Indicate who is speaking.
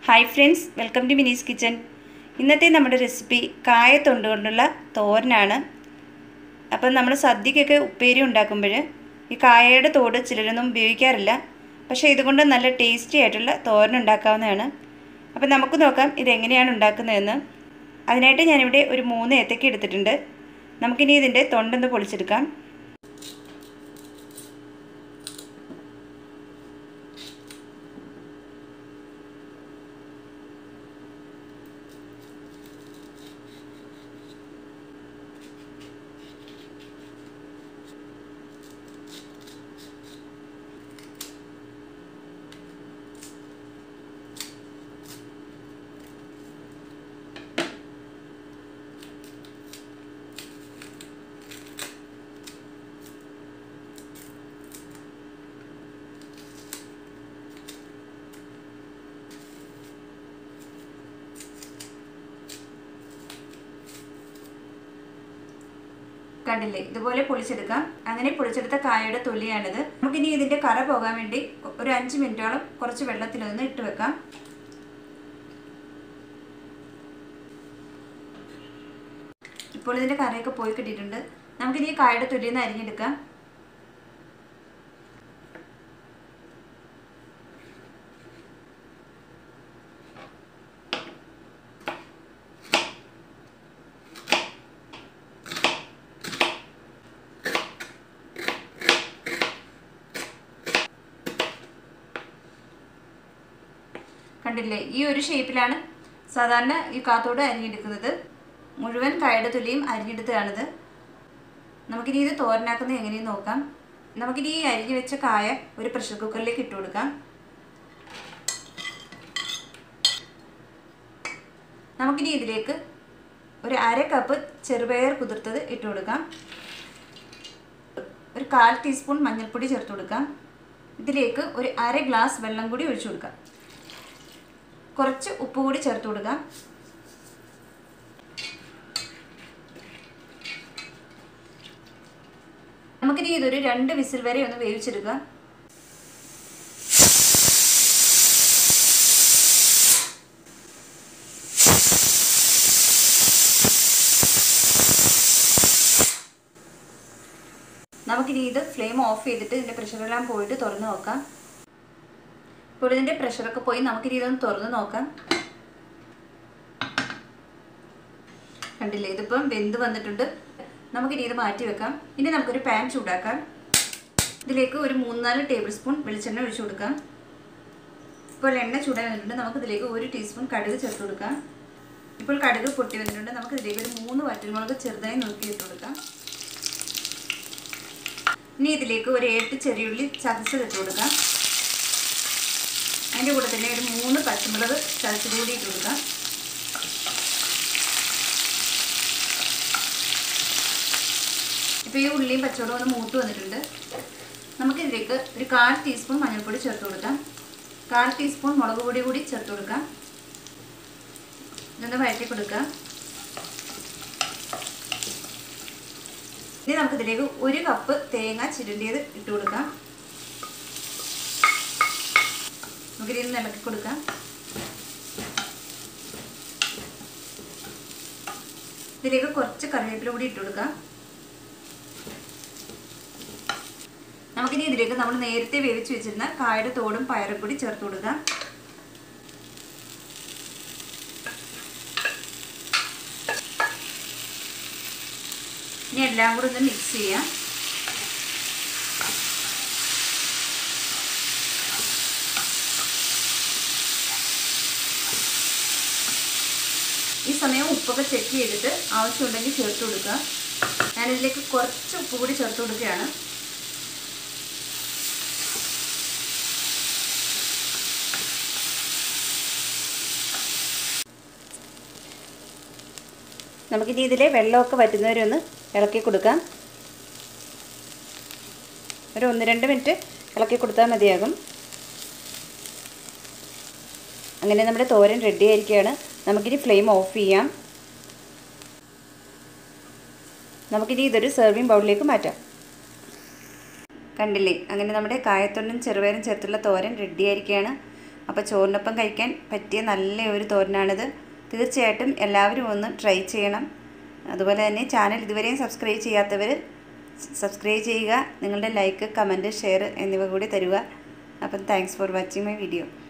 Speaker 1: hi friends welcome to Mini's kitchen ഇന്നത്തെ നമ്മുടെ recipe കായത്തൊണ്ട് കൊണ്ടുള്ള തോരനാണ് അപ്പം നമ്മൾ സദ്യക്കൊക്കെ ഉപ്പേരി ഉണ്ടാക്കുമ്പോൾ ഈ കായയുടെ തോട് ചിലരൊന്നും ഉപയോഗിക്കാറില്ല പക്ഷേ ഇതുകൊണ്ട് നല്ല ടേസ്റ്റി ആയിട്ടുള്ള തോരൻ ഉണ്ടാക്കാവുന്നതാണ് അപ്പം നമുക്ക് നോക്കാം ഇതെങ്ങനെയാണ് ഉണ്ടാക്കുന്നതെന്ന് അതിനായിട്ട് ഞാനിവിടെ ഒരു മൂന്ന് ഏത്തക്ക എടുത്തിട്ടുണ്ട് നമുക്കിനി ഇതിൻ്റെ തൊണ്ടൊന്ന് പൊളിച്ചെടുക്കാം കണ്ടില്ലേ ഇതുപോലെ പൊളിച്ചെടുക്കാം അങ്ങനെ പൊളിച്ചെടുത്ത കായയുടെ തൊലിയാണിത് നമുക്കിനി ഇതിന്റെ കറ പോകാൻ വേണ്ടി ഒരു അഞ്ച് മിനിറ്റോളം കുറച്ച് വെള്ളത്തിലൊന്ന് ഇട്ട് വെക്കാം ഇപ്പോൾ ഇതിന്റെ കറയൊക്കെ പോയി കിട്ടിയിട്ടുണ്ട് നമുക്കിനി ഈ കായയുടെ തൊലിയിൽ നിന്ന് അരിഞ്ഞെടുക്കാം കണ്ടില്ലേ ഈ ഒരു ഷേപ്പിലാണ് സാധാരണ ഈ കാത്തോട് അരിഞ്ഞെടുക്കുന്നത് മുഴുവൻ കായയുടെ തൊലിയും അരിഞ്ഞെടുത്തതാണിത് നമുക്കിനി ഇത് തോരനാക്കുന്നത് എങ്ങനെയെന്ന് നോക്കാം നമുക്കിനി ഈ അരിഞ്ഞു വെച്ച കായ ഒരു പ്രഷർ കുക്കറിലേക്ക് ഇട്ട് കൊടുക്കാം നമുക്കിനി ഇതിലേക്ക് ഒരു അര കപ്പ് ചെറുപയർ കുതിർത്തത് ഇട്ട് കൊടുക്കാം ഒരു കാൽ ടീസ്പൂൺ മഞ്ഞൾപ്പൊടി ചേർത്ത് കൊടുക്കാം ഇതിലേക്ക് ഒരു അര ഗ്ലാസ് വെള്ളം കൂടി ഒഴിച്ചു കൊടുക്കാം കുറച്ച് ഉപ്പ് കൂടി ചേർത്ത് കൊടുക്കാം നമുക്കിനി ഇതൊരു രണ്ട് വിസിൽ വരെ ഒന്ന് വേവിച്ചെടുക്കാം നമുക്കിനി ഇത് ഫ്ലെയിം ഓഫ് ചെയ്തിട്ട് ഇതിൻ്റെ പ്രഷറെല്ലാം പോയിട്ട് തുറന്ന് നോക്കാം ഇപ്പോൾ ഇതിൻ്റെ പ്രഷറൊക്കെ പോയി നമുക്കിനി ഇതൊന്ന് തുറന്ന് നോക്കാം കണ്ടില്ലേ ഇതിപ്പം വെന്ത് വന്നിട്ടുണ്ട് നമുക്കിനി ഇത് മാറ്റി വെക്കാം ഇനി നമുക്കൊരു പാൻ ചൂടാക്കാം ഇതിലേക്ക് ഒരു മൂന്നാല് ടേബിൾ സ്പൂൺ വെളിച്ചെണ്ണ ഒഴിച്ചു കൊടുക്കാം ഇപ്പോൾ എണ്ണ ചൂടായി വന്നിട്ടുണ്ട് നമുക്ക് ഇതിലേക്ക് ഒരു ടീസ്പൂൺ കടുക് ചേർത്ത് കൊടുക്കാം ഇപ്പോൾ കടുക് പൊട്ടി വന്നിട്ടുണ്ട് നമുക്ക് ഇതിലേക്ക് ഒരു മൂന്ന് വറ്റൽമുളക് ചെറുതായി നുറുക്കിയിട്ട് കൊടുക്കാം ഇനി ഇതിലേക്ക് ഒരു എട്ട് ചെറിയുള്ളി ചതച്ചത് ഇട്ട് കൊടുക്കാം അതിൻ്റെ കൂടെ തന്നെ ഒരു മൂന്ന് പച്ചമുളക് ചതച്ചത് കൂടി ഇട്ട് കൊടുക്കാം ഇപ്പോൾ ഈ ഉള്ളിയും പച്ചമുളകും ഒന്ന് മൂത്ത് വന്നിട്ടുണ്ട് നമുക്കിതിലേക്ക് ഒരു കാൽ ടീസ്പൂൺ മഞ്ഞൾപ്പൊടി ചേർത്ത് കൊടുക്കാം കാൽ ടീസ്പൂൺ മുളക് പൊടി കൂടി ചേർത്ത് കൊടുക്കാം ഇതൊന്ന് വഴറ്റി കൊടുക്കാം ഇനി നമുക്കിതിലേക്ക് ഒരു കപ്പ് തേങ്ങ ചിരണ്ടിയത് ഇട്ട് കൊടുക്കാം നമുക്കിതിൽ ഇളക്കി കൊടുക്കാം ഇതിലേക്ക് കുറച്ച് കറിവേപ്പില കൂടി ഇട്ട് കൊടുക്കാം നമുക്കിനി ഇതിലേക്ക് നമ്മൾ നേരത്തെ വേവിച്ച് വെച്ചിരുന്ന കായുടെ തോടും പയറും കൂടി ചേർത്ത് കൊടുക്കാം ഇനി എല്ലാം കൂടി ഒന്ന് മിക്സ് ചെയ്യാം ഈ സമയം ഉപ്പൊക്കെ ചെക്ക് ചെയ്തിട്ട് ആവശ്യമുണ്ടെങ്കിൽ ചേർത്ത് കൊടുക്കുക ഞാനിതിലേക്ക് കുറച്ച് ഉപ്പ് കൂടി ചേർത്ത് കൊടുക്കുകയാണ് നമുക്കിനി ഇതിലെ വെള്ളമൊക്കെ വറ്റുന്നവരെ ഒന്ന് ഇളക്കി കൊടുക്കാം ഒരു ഒന്ന് രണ്ട് മിനിറ്റ് ഇളക്കി കൊടുത്താൽ മതിയാകും അങ്ങനെ നമ്മുടെ തോരൻ റെഡി ആയിരിക്കുകയാണ് നമുക്കിനി ഫ്ലെയിം ഓഫ് ചെയ്യാം നമുക്കിനി ഇതൊരു സെർവിങ് ബൗളിലേക്ക് മാറ്റാം കണ്ടില്ലേ അങ്ങനെ നമ്മുടെ കായത്തൊണ്ടും ചെറുപയറും ചേർത്തുള്ള തോരൻ റെഡി ആയിരിക്കുകയാണ് അപ്പോൾ ചോറിനൊപ്പം കഴിക്കാൻ പറ്റിയ നല്ല ഒരു തോരനാണിത് തീർച്ചയായിട്ടും എല്ലാവരും ഒന്ന് ട്രൈ ചെയ്യണം അതുപോലെ തന്നെ ചാനൽ ഇതുവരെയും സബ്സ്ക്രൈബ് ചെയ്യാത്തവർ സബ്സ്ക്രൈബ് ചെയ്യുക നിങ്ങളുടെ ലൈക്ക് കമൻറ്റ് ഷെയർ എന്നിവ കൂടി തരുക അപ്പം thanks for watching my video